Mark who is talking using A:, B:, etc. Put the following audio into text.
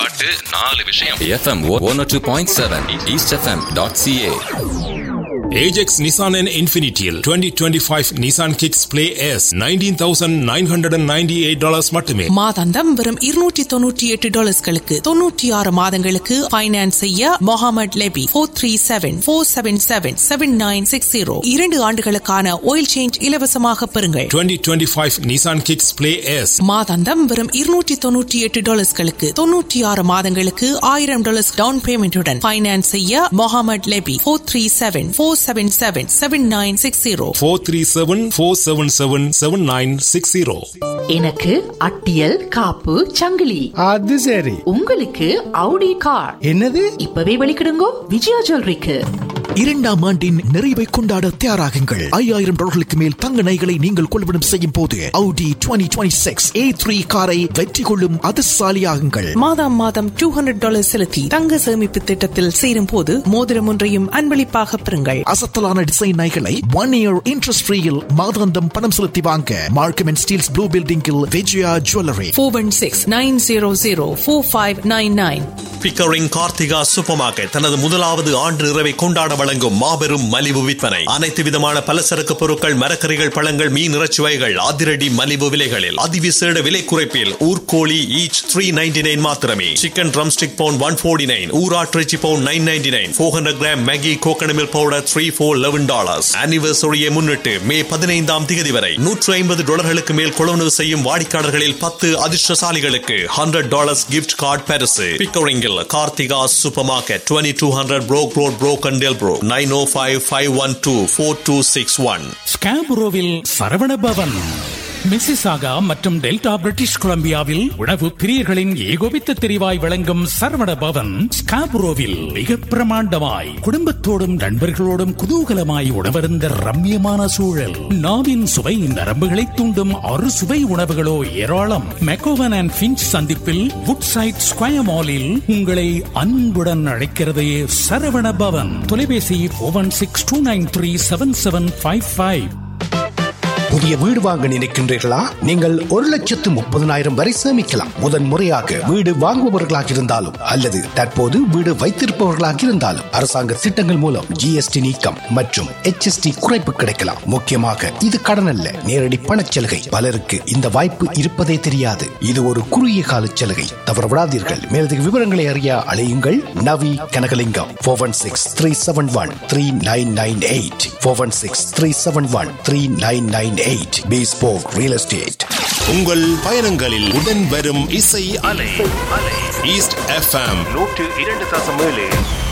A: பாட்டு நாலு விஷயம்
B: FM one two point seven east FM dot CA
C: Ajax Nissan and Infinitial 2025 Nissan Kicks Play S $19,998 மட்டுமே
D: மாதாந்தம் வெறும் இருநூற்றி தொண்ணூற்றி எட்டு டாலர்ஸ்களுக்கு தொண்ணூற்றி ஆறு மாதங்களுக்கு பைனான்ஸ் செய்ய Mohamed Lebbe four three seven four seven seven seven nine six zero இரண்டு ஆண்டுகளுக்கான ஆயில் சேஞ்ச் இலவசமாக பெறுங்கள்
C: 2025 Nissan Kicks Play S
D: மாதாந்தம் வெறும் இருநூற்றி தொண்ணூற்றி எட்டு டாலர்ஸ்களுக்கு தொண்ணூற்றி ஆறு மாதங்களுக்கு ஆயிரம் டாலர்ஸ் டவுன் பேமெண்ட்டுடன் பைனான்ஸ் செய்ய Mohamed Lebbe four three seven four seven seven seven nine six zero
C: 437-477-7960
E: எனக்கு அட்டியல் காப்பு சங்கிலி
F: அது சரி
E: உங்களுக்கு அவுடி கார்
F: என்னது
E: இப்பவே வெளிக்கிடுங்கோ விஜயா ஜுவல்லரிக்கு
G: இரண்டாம் ஆண்டின் நிறைவை கொண்டாட தயாராகுங்கள் ஐயாயிரம் டாலர்களுக்கு மேல் தங்க நகைகளை நீங்கள் கொள்வனம் செய்யும் போது Audi 2026 A3 காரை வெற்றி கொள்ளும் அதிர்ஷ்டசாலியாகுங்கள்
D: மாதம் மாதம் டூ ஹண்ட்ரட் டாலர் செலுத்தி தங்க சேமிப்பு திட்டத்தில் சேரும் போது மோதிரம் ஒன்றையும் அன்பளிப்பாக பெறுங்கள்
G: அசத்தலான டிசைன் நகைகளை ஒன் இயர் இன்ட்ரெஸ்ட் ஃப்ரீயில் மாதாந்தம் பணம் செலுத்தி வாங்க மார்க்கம் அண்ட் ஸ்டீல்ஸ் ப்ளூ பில்டிங்கில் Vijaya jewellery
D: four one six nine zero zero four five nine nine
H: Pickering Karthika supermarket தனது முதலாவது ஆண்டு இரவை கொண்டாட வழங்கும் மாபெரும் மலிவு விற்பனை அனைத்து விதமான பலசரக்கு பொருட்கள் மரக்கறிகள் பழங்கள் மீன் இறைச்சி வகைகள் அதிரடி மலிவு விலைகளில் அதிவிசேட விலை குறைப்பில் ஊர்கோழி ஈச் த்ரீ நைன்டி நைன் மாத்திரமே chicken drumstick pound one forty nine ஊராட்டிறைச்சி pound nine ninety nine four hundred gram Maggi கோகனமில் powder three four eleven dollars ஆனிவர்சரியை முன்னிட்டு மே பதினைந்தாம் தேதி வரை நூற்று ஐம்பது டாலர்களுக்கு மேல் கொள்வனவு செய்யும் வாடிக்கையாளர்களில் பத்து அதிர்ஷ்டசாலிகளுக்கு ஹண்ட்ரட் டாலர்ஸ் கிஃப்ட் கார்டு பரிசு பிக்கரிங்கில் Karthika supermarket twenty two hundred Brock road Brock and Del Pro nine O five five one two four two six one
I: ஸ்காபுரோவில் சரவண பவன் மிசிசாகா மற்றும் டெல்டா பிரிட்டிஷ் கொலம்பியாவில் உணவு பிரியர்களின் ஏகோபித்த தெரிவாய் விளங்கும் சரவண பவன் ஸ்காபுரோவில் மிக பிரமாண்டமாய் குடும்பத்தோடும் நண்பர்களோடும் குதூகலமாய் உணவருந்த ரம்யமான சூழல் நாவின் சுவை நரம்புகளை தூண்டும் அறு சுவை உணவுகளோ ஏராளம் மெக்கோவன் அண்ட் பிஞ்ச் சந்திப்பில் வுட் சைட் ஸ்கொயர் மாலில் உங்களை அன்புடன் அழைக்கிறது சரவண பவன் தொலைபேசி one six two nine three seven seven five five
F: புதிய வீடு வாங்க நினைக்கின்றீர்களா நீங்கள் ஒரு லட்சத்து முப்பதனாயிரம் வரை சேமிக்கலாம் முதன் முறையாக வீடு வாங்குபவர்களாக இருந்தாலும் அல்லது தற்போது வீடு வைத்திருப்பவர்களாக இருந்தாலும் அரசாங்க திட்டங்கள் மூலம் ஜிஎஸ்டி நீக்கம் மற்றும் எச்எஸ்டி குறைப்பு கிடைக்கலாம் முக்கியமாக இது கடன் அல்ல நேரடி பணச் சலுகை பலருக்கு இந்த வாய்ப்பு இருப்பதே தெரியாது இது ஒரு குறுகிய கால சலுகை தவறவிடாதீர்கள் மேலதிக விவரங்களை அறிய அழையுங்கள் Navi Kanagalingam four one six three seven one three nine nine eight four one six three seven one three nine nine eight bespoke real estate
C: உங்கள் பயணங்களில் உடன் வரும் இசை அலை ஈஸ்ட் எஃப்எம்
J: நூற்று இரண்டு தசம் ஏழு